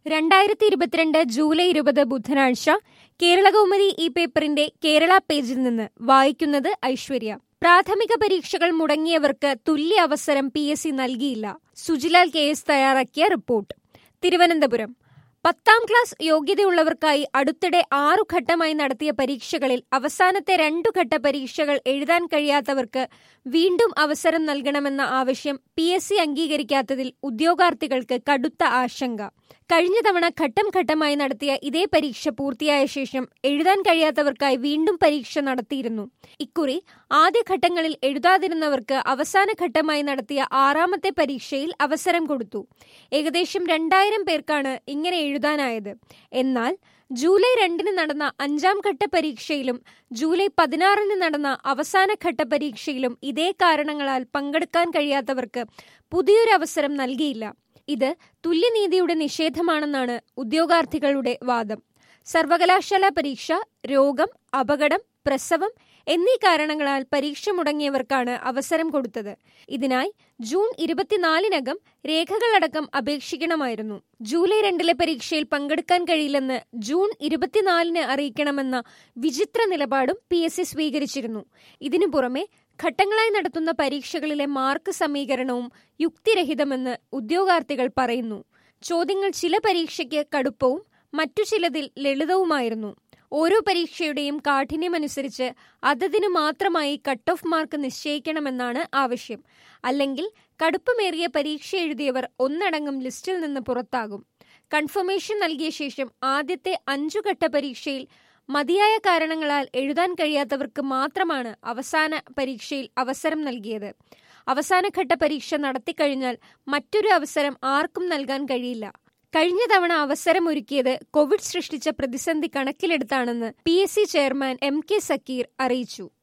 രണ്ടായിരത്തി ഇരുപത്തിരണ്ട് ജൂലൈ ഇരുപത് ബുധനാഴ്ച കേരളകൗമുദി ഈ പേപ്പറിന്റെ കേരള പേജിൽ നിന്ന് വായിക്കുന്നത് ഐശ്വര്യ പ്രാഥമിക പരീക്ഷകൾ മുടങ്ങിയവർക്ക് തുല്യ അവസരം പി എസ് സി നൽകിയില്ല സുജിലാൽ കെ എസ് തയ്യാറാക്കിയ റിപ്പോർട്ട് തിരുവനന്തപുരം പത്താം ക്ലാസ് യോഗ്യതയുള്ളവർക്കായി അടുത്തിടെ ആറു ഘട്ടമായി നടത്തിയ പരീക്ഷകളിൽ അവസാനത്തെ രണ്ടു ഘട്ട പരീക്ഷകൾ എഴുതാൻ കഴിയാത്തവർക്ക് വീണ്ടും അവസരം നൽകണമെന്ന ആവശ്യം പി എസ് സി അംഗീകരിക്കാത്തതിൽ ഉദ്യോഗാർത്ഥികൾക്ക് കടുത്ത ആശങ്ക കഴിഞ്ഞ തവണ ഘട്ടം ഘട്ടമായി നടത്തിയ ഇതേ പരീക്ഷ പൂർത്തിയായ ശേഷം എഴുതാൻ കഴിയാത്തവർക്കായി വീണ്ടും പരീക്ഷ നടത്തിയിരുന്നു ഇക്കുറി ആദ്യഘട്ടങ്ങളിൽ എഴുതാതിരുന്നവർക്ക് അവസാന ഘട്ടമായി നടത്തിയ ആറാമത്തെ പരീക്ഷയിൽ അവസരം കൊടുത്തു ഏകദേശം രണ്ടായിരം പേർക്കാണ് ഇങ്ങനെ എഴുതാനായത് എന്നാൽ ജൂലൈ രണ്ടിന് നടന്ന അഞ്ചാം ഘട്ട പരീക്ഷയിലും ജൂലൈ പതിനാറിന് നടന്ന അവസാന ഘട്ട പരീക്ഷയിലും ഇതേ കാരണങ്ങളാൽ പങ്കെടുക്കാൻ കഴിയാത്തവർക്ക് പുതിയൊരു അവസരം നൽകിയില്ല ഇത് തുല്യനീതിയുടെ നിഷേധമാണെന്നാണ് ഉദ്യോഗാർത്ഥികളുടെ വാദം സർവകലാശാല പരീക്ഷ രോഗം അപകടം പ്രസവം എന്നീ കാരണങ്ങളാൽ പരീക്ഷ മുടങ്ങിയവർക്കാണ് അവസരം കൊടുത്തത് ഇതിനായി ജൂൺ ഇരുപത്തിനാലിനകം രേഖകളടക്കം അപേക്ഷിക്കണമായിരുന്നു ജൂലൈ രണ്ടിലെ പരീക്ഷയിൽ പങ്കെടുക്കാൻ കഴിയില്ലെന്ന് ജൂൺ ഇരുപത്തിനാലിന് അറിയിക്കണമെന്ന വിചിത്ര നിലപാടും പി എസ് സി സ്വീകരിച്ചിരുന്നു ഇതിനു പുറമെ ഘട്ടങ്ങളായി നടത്തുന്ന പരീക്ഷകളിലെ മാർക്ക് സമീകരണവും യുക്തിരഹിതമെന്ന് ഉദ്യോഗാർത്ഥികൾ പറയുന്നു ചോദ്യങ്ങൾ ചില പരീക്ഷയ്ക്ക് കടുപ്പവും മറ്റു ചിലതിൽ ലളിതവുമായിരുന്നു ഓരോ പരീക്ഷയുടെയും കാഠിന്യമനുസരിച്ച് അതതിനു മാത്രമായി കട്ട് ഓഫ് മാർക്ക് നിശ്ചയിക്കണമെന്നാണ് ആവശ്യം അല്ലെങ്കിൽ കടുപ്പമേറിയ പരീക്ഷ എഴുതിയവർ ഒന്നടങ്കം ലിസ്റ്റിൽ നിന്ന് പുറത്താകും കൺഫർമേഷൻ നൽകിയ ശേഷം ആദ്യത്തെ അഞ്ചുഘട്ട പരീക്ഷയിൽ മതിയായ കാരണങ്ങളാൽ എഴുതാൻ കഴിയാത്തവർക്ക് മാത്രമാണ് അവസാന പരീക്ഷയിൽ അവസരം നൽകിയത് അവസാനഘട്ട പരീക്ഷ നടത്തിക്കഴിഞ്ഞാൽ മറ്റൊരു അവസരം ആർക്കും നൽകാൻ കഴിയില്ല കഴിഞ്ഞ തവണ അവസരമൊരുക്കിയത് കോവിഡ് സൃഷ്ടിച്ച പ്രതിസന്ധി കണക്കിലെടുത്താണെന്ന് P chairman M K Zakir അറിയിച്ചു